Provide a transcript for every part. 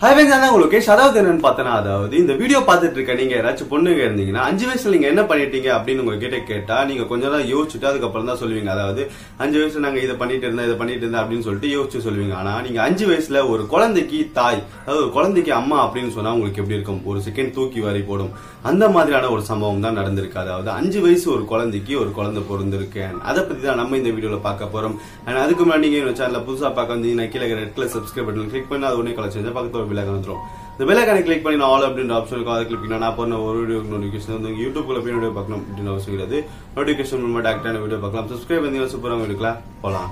high வெங்ஸ் தான் உங்களுக்கு அதாவது என்னன்னு பார்த்தனா அதாவது இந்த வீடியோ பார்த்துட்டு இருக்க நீங்க யாராச்சும் பொண்ணுங்க இருந்தீங்கன்னா அஞ்சு வயசுல நீங்க என்ன பண்ணிட்டீங்க அப்படின்னு உங்ககிட்ட கேட்டா நீங்க கொஞ்ச நேரம் யோசிச்சுட்டு அதுக்கப்புறம் தான் சொல்லுவீங்க அதாவது அஞ்சு வயசுல நாங்க இதை பண்ணிட்டு இருந்தோம் இதை பண்ணிட்டு இருந்தோம் அப்படின்னு சொல்லிட்டு யோசிச்சு சொல்லுவீங்க ஆனா நீங்க அஞ்சு வயசுல ஒரு குழந்தைக்கு தாய் அதாவது ஒரு குழந்தைக்கு அம்மா அப்படின்னு சொன்னா உங்களுக்கு எப்படி இருக்கும் ஒரு செகண்ட் தூக்கி வாரி போடும் அந்த மாதிரியான ஒரு சம்பவம் தான் நடந்திருக்கு அதாவது அஞ்சு வயசு ஒரு குழந்தைக்கு ஒரு குழந்தை பிறந்திருக்கு And அதை பத்தி தான் நம்ம இந்த வீடியோல பார்க்க போறோம் அண்ட் அதுக்கு முன்னாடி நீங்க இந்த சேனல்ல புதுசா பார்க்க வந்தீங்கன்னா கீழே red colour subscribe button click பண்ணி அது உடனே கலர் செஞ்சா பக்கத்துல ஒரு பிள்ளைங்க வந்துரும் இந்த பெல்லைக்கான கிளிக் பண்ணி ஆல் அப்படின்ற ஆப்ஷன் இருக்கும் அதை கிளிக் பண்ணி நான் பண்ண ஒரு வீடியோ நோட்டிஃபிகேஷன் வந்து யூடியூப்ல போய் வீடியோ பார்க்கணும் அப்படின்னு அவசியம் கிடையாது நோட்டிஃபிகேஷன் மூலமா டேரக்டான வீடியோ பார்க்கலாம் சப்ஸ்கிரைப் பண்ணி சூப்பராக எடுக்கலாம் போலாம்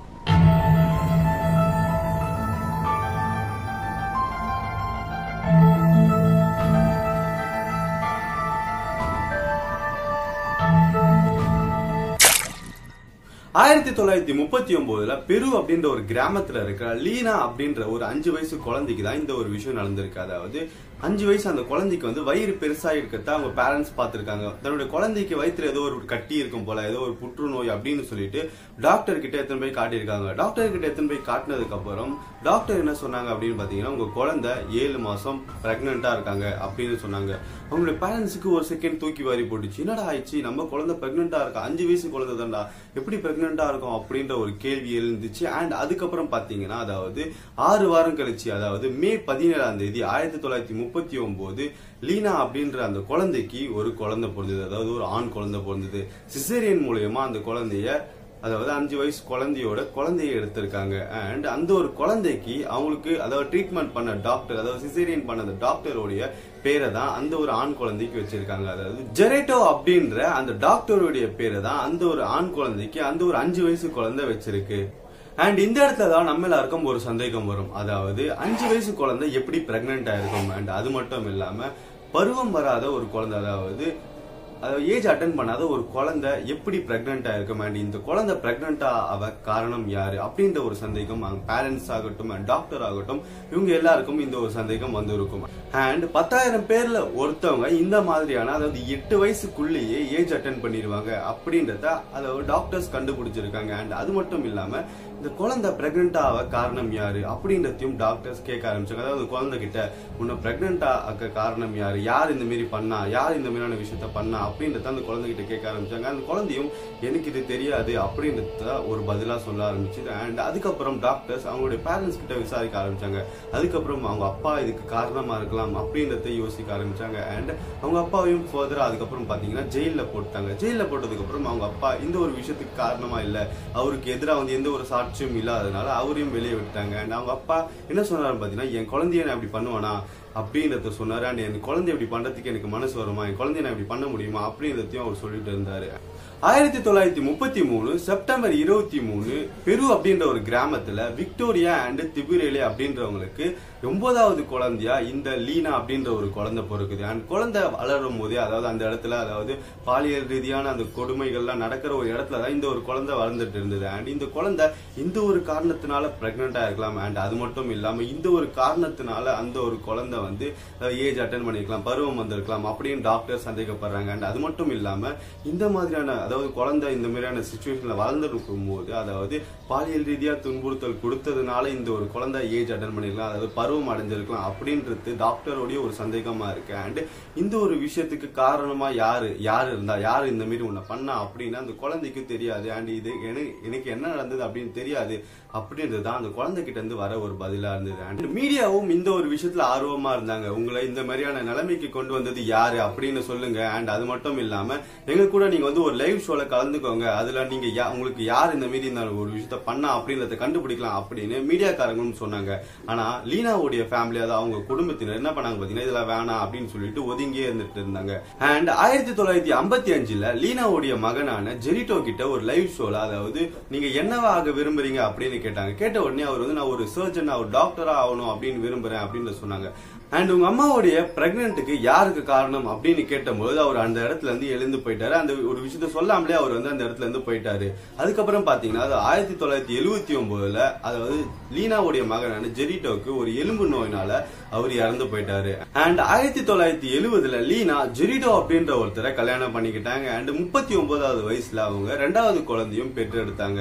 ஆயிரத்தி தொள்ளாயிரத்தி முப்பத்தி ஒன்பதுல பெரு அப்படின்ற ஒரு கிராமத்துல இருக்கிற லீனா அப்படின்ற ஒரு அஞ்சு வயசு குழந்தைக்கு தான் இந்த ஒரு விஷயம் நடந்திருக்கு அதாவது அஞ்சு வயசு அந்த குழந்தைக்கு வந்து வயிறு பெருசா இருக்கிறத அவங்க பேரண்ட்ஸ் பார்த்திருக்காங்க தன்னுடைய குழந்தைக்கு வயிற்றுல ஏதோ ஒரு கட்டி இருக்கும் போல ஏதோ ஒரு புற்றுநோய் அப்படின்னு சொல்லிட்டு டாக்டர் கிட்ட எத்தனை போய் காட்டியிருக்காங்க டாக்டர் கிட்ட எத்தனை போய் காட்டினதுக்கு அப்புறம் டாக்டர் என்ன சொன்னாங்க அப்படின்னு பாத்தீங்கன்னா உங்க குழந்தை ஏழு மாசம் பிரெக்னெண்டா இருக்காங்க அப்படின்னு சொன்னாங்க அவங்களுடைய பேரண்ட்ஸுக்கு ஒரு செகண்ட் தூக்கி வாரி போட்டுச்சு என்னடா ஆயிடுச்சு நம்ம குழந்தை பிரெக்னெண்டா இருக்கா அஞ்சு வயசு குழந்தை தான்டா எப்படி பிரெக்னெண்டா இருக்கும் அப்படின்ற ஒரு கேள்வி எழுந்துச்சு அண்ட் அதுக்கப்புறம் பாத்தீங்கன்னா அதாவது ஆறு வாரம் கழிச்சு அதாவது மே பதினேழாம் தேதி ஆயிரத்தி தொள்ளாயிரத்தி முப்பத்தி ஒன்பது லீனா அப்படின்ற அந்த குழந்தைக்கு ஒரு குழந்தை பிறந்தது அதாவது ஒரு ஆண் குழந்தை பிறந்தது சிசேரியன் மூலியமா அந்த குழந்தைய அதாவது அஞ்சு வயசு குழந்தையோட குழந்தைய எடுத்திருக்காங்க அண்ட் அந்த ஒரு குழந்தைக்கு அவங்களுக்கு அதாவது ட்ரீட்மெண்ட் பண்ண டாக்டர் அதாவது சிசேரியன் பண்ண அந்த டாக்டருடைய பேரை தான் அந்த ஒரு ஆண் குழந்தைக்கு வச்சிருக்காங்க அதாவது ஜெரேட்டோ அப்படின்ற அந்த டாக்டருடைய பேரை தான் அந்த ஒரு ஆண் குழந்தைக்கு அந்த ஒரு அஞ்சு வயசு குழந்தை வச்சிருக்கு அண்ட் இந்த இடத்துல தான் நம்ம எல்லாருக்கும் ஒரு சந்தேகம் வரும் அதாவது அஞ்சு வயசு குழந்தை எப்படி பிரெக்னென்ட் ஆயிருக்கும் அண்ட் அது மட்டும் இல்லாம பருவம் வராத ஒரு குழந்தை அதாவது அதாவது ஏஜ் அட்டன் பண்ணாத ஒரு குழந்தை எப்படி பிரெக்னென்ட் ஆயிருக்கும் அண்ட் இந்த குழந்தை பிரெக்னென்டா அவ காரணம் யாரு அப்படின்ற ஒரு சந்தேகம் அவங்க பேரண்ட்ஸ் ஆகட்டும் அண்ட் டாக்டர் ஆகட்டும் இவங்க எல்லாருக்கும் இந்த ஒரு சந்தேகம் வந்து இருக்கும் அண்ட் பத்தாயிரம் பேர்ல ஒருத்தவங்க இந்த மாதிரியான அதாவது எட்டு வயசுக்குள்ளேயே ஏஜ் அட்டன் பண்ணிடுவாங்க அப்படின்றத அதாவது டாக்டர்ஸ் கண்டுபிடிச்சிருக்காங்க அண்ட் அது மட்டும் இல்லாம இந்த குழந்தை பிரெக்னென்ட் ஆக காரணம் யாரு அப்படின்றதையும் டாக்டர்ஸ் கேட்க ஆரம்பிச்சாங்க அதாவது குழந்தை கிட்ட உன்னை பிரெக்னென்ட் ஆக காரணம் யாரு யார் இந்த மாதிரி பண்ணா யார் இந்த மாதிரியான விஷயத்த பண்ணா அப்படின்றத அந்த குழந்தை கிட்ட கேட்க ஆரம்பிச்சாங்க அந்த குழந்தையும் எனக்கு இது தெரியாது அப்படின்றத ஒரு பதிலா சொல்ல ஆரம்பிச்சது அண்ட் அதுக்கப்புறம் டாக்டர்ஸ் அவங்களுடைய பேரண்ட்ஸ் கிட்ட விசாரிக்க ஆரம்பிச்சாங்க அதுக்கப்புறம் அவங்க அப்பா இதுக்கு காரணமா இருக்கலாம் அப்படின்றத யோசிக்க ஆரம்பிச்சாங்க அண்ட் அவங்க அப்பாவையும் ஃபர்தரா அதுக்கப்புறம் பாத்தீங்கன்னா ஜெயில போட்டாங்க ஜெயில போட்டதுக்கு அப்புறம் அவங்க அப்பா இந்த ஒரு விஷயத்துக்கு காரணமா இல்ல அவருக்கு எதிராக வந்து எந்த ஒரு சாட்சியும் இல்லாதனால அவரையும் வெளியே விட்டாங்க அண்ட் அவங்க அப்பா என்ன சொன்னாரு பாத்தீங்கன்னா என் குழந்தைய நான் அப்படி பண்ணுவானா அப்படின்றத சொன்னாரு அண்ட் என் குழந்தை இப்படி பண்றதுக்கு எனக்கு மனசு வருமா என் குழந்தைய நான் இப்படி பண்ண முடியுமா அப்படின்றதையும் அவர் சொல்லிட்டு இருந்தாரு ஆயிரத்தி தொள்ளாயிரத்தி முப்பத்தி மூணு செப்டம்பர் இருபத்தி மூணு பெரு அப்படின்ற ஒரு கிராமத்துல விக்டோரியா அண்ட் திபுரேலே அப்படின்றவங்களுக்கு ஒன்பதாவது குழந்தையா இந்த லீனா அப்படின்ற ஒரு குழந்தை பிறக்குது அண்ட் குழந்தை வளரும் போதே அதாவது அந்த இடத்துல அதாவது பாலியல் ரீதியான அந்த கொடுமைகள்லாம் நடக்கிற ஒரு இடத்துல தான் இந்த ஒரு குழந்தை வளர்ந்துட்டு இருந்தது அண்ட் இந்த குழந்தை இந்த ஒரு காரணத்தினால பிரெக்னெண்டா இருக்கலாம் அண்ட் அது மட்டும் இல்லாம இந்த ஒரு காரணத்தினால அந்த ஒரு குழந்தை வந்து ஏஜ் அட்டன் பண்ணிருக்கலாம் பருவம் வந்திருக்கலாம் அப்படின்னு டாக்டர் சந்தேகப்படுறாங்க அண்ட் அது மட்டும் இல்லாம இந்த மாதிரியான அதாவது குழந்தை இந்த மாதிரியான சுச்சுவேஷன்ல வளர்ந்துருக்கும் போது அதாவது பாலியல் ரீதியா துன்புறுத்தல் கொடுத்ததுனால இந்த ஒரு குழந்தை ஏஜ் அட்டன் பண்ணிருக்கலாம் அதாவது பருவம் அடைஞ்சிருக்கலாம் அப்படின்றது டாக்டருடைய ஒரு சந்தேகமா இருக்கு அண்ட் இந்த ஒரு விஷயத்துக்கு காரணமா யாரு யாரு இருந்தா யாரு இந்த மாதிரி உன்னை பண்ணா அப்படின்னா அந்த குழந்தைக்கு தெரியாது அண்ட் இது எனக்கு எனக்கு என்ன நடந்தது அப்படின்னு தெரியாது அப்படின்றது தான் அந்த குழந்தை கிட்ட இருந்து வர ஒரு பதிலா இருந்தது அண்ட் மீடியாவும் இந்த ஒரு விஷயத்துல ஆர்வமா இருந்தாங்க உங்களை இந்த மாதிரியான நிலைமைக்கு கொண்டு வந்தது யாரு அப்படின்னு சொல்லுங்க அண்ட் அது மட்டும் இல்லாம எங்க கூட நீங்க வந்து ஒரு லைவ் ஷோல கலந்துக்கோங்க அதுல நீங்க யா- உங்களுக்கு யார் இந்த மாதிரி இந்த ஒரு விஷயத்த பண்ணா அப்படின்றத கண்டுபிடிக்கலாம் அப்படின்னு மீடியாக்காரங்களும் சொன்னாங்க ஆனா லீனாவுடைய ஃபேமிலி அதாவது அவங்க குடும்பத்தினர் என்ன பண்ணாங்க பாத்தீங்கன்னா இதெல்லாம் வேணாம் அப்படின்னு சொல்லிட்டு ஒதுங்கியே இருந்துட்டு இருந்தாங்க அண்ட் ஆயிரத்தி தொள்ளாயிரத்தி ஐம்பத்தி அஞ்சுல லீனாவுடைய மகனான ஜெரிட்டோ கிட்ட ஒரு லைவ் ஷோல அதாவது நீங்க என்னவா ஆக விரும்புறீங்க அப்படின்னு கேட்டாங்க கேட்ட உடனே அவர் வந்து நான் ஒரு சர்ஜன் ஒரு டாக்டரா ஆகணும் அப்படின்னு விரும்புறேன் அப்படின்னு சொன்னாங்க அண்ட் உங்க அம்மாவுடைய பிரெக்னென்ட்டுக்கு யாருக்கு காரணம் அப்படின்னு கேட்டபோது அவர் அந்த இடத்துல இருந்து எழுந்து போயிட்டாரு அந்த ஒரு விஷயத்த சொல்லாமலே அவர் வந்து அந்த இடத்துல இருந்து போயிட்டாரு அதுக்கப்புறம் பாத்தீங்கன்னா அது ஆயிரத்தி தொள்ளாயிரத்தி எழுவத்தி ஒன்பதுல அதாவது லீனாவுடைய மகனான ஜெரிட்டோக்கு ஒரு எலும்பு நோயினால அவர் இறந்து போயிட்டாரு அண்ட் ஆயிரத்தி தொள்ளாயிரத்தி எழுவதுல லீனா ஜெரிடோ அப்படின்ற ஒருத்தரை கல்யாணம் பண்ணிக்கிட்டாங்க அண்ட் முப்பத்தி ஒன்பதாவது வயசுல அவங்க ரெண்டாவது குழந்தையும் பெற்றெடுத்தாங்க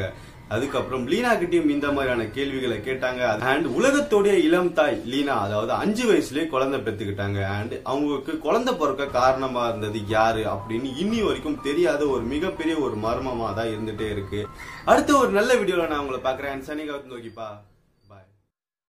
அதுக்கப்புறம் லீனா கிட்டயும் இந்த மாதிரியான கேள்விகளை கேட்டாங்க அண்ட் உலகத்தோடைய இளம் தாய் லீனா அதாவது அஞ்சு வயசுலயே குழந்தை பெத்துக்கிட்டாங்க அண்ட் அவங்களுக்கு குழந்தை பிறக்க காரணமா இருந்தது யாரு அப்படின்னு இன்னி வரைக்கும் தெரியாத ஒரு மிகப்பெரிய ஒரு மர்மமா தான் இருந்துட்டே இருக்கு அடுத்த ஒரு நல்ல வீடியோல நான் உங்களை பாக்குறேன் சனிகாவத் நோக்கிப்பா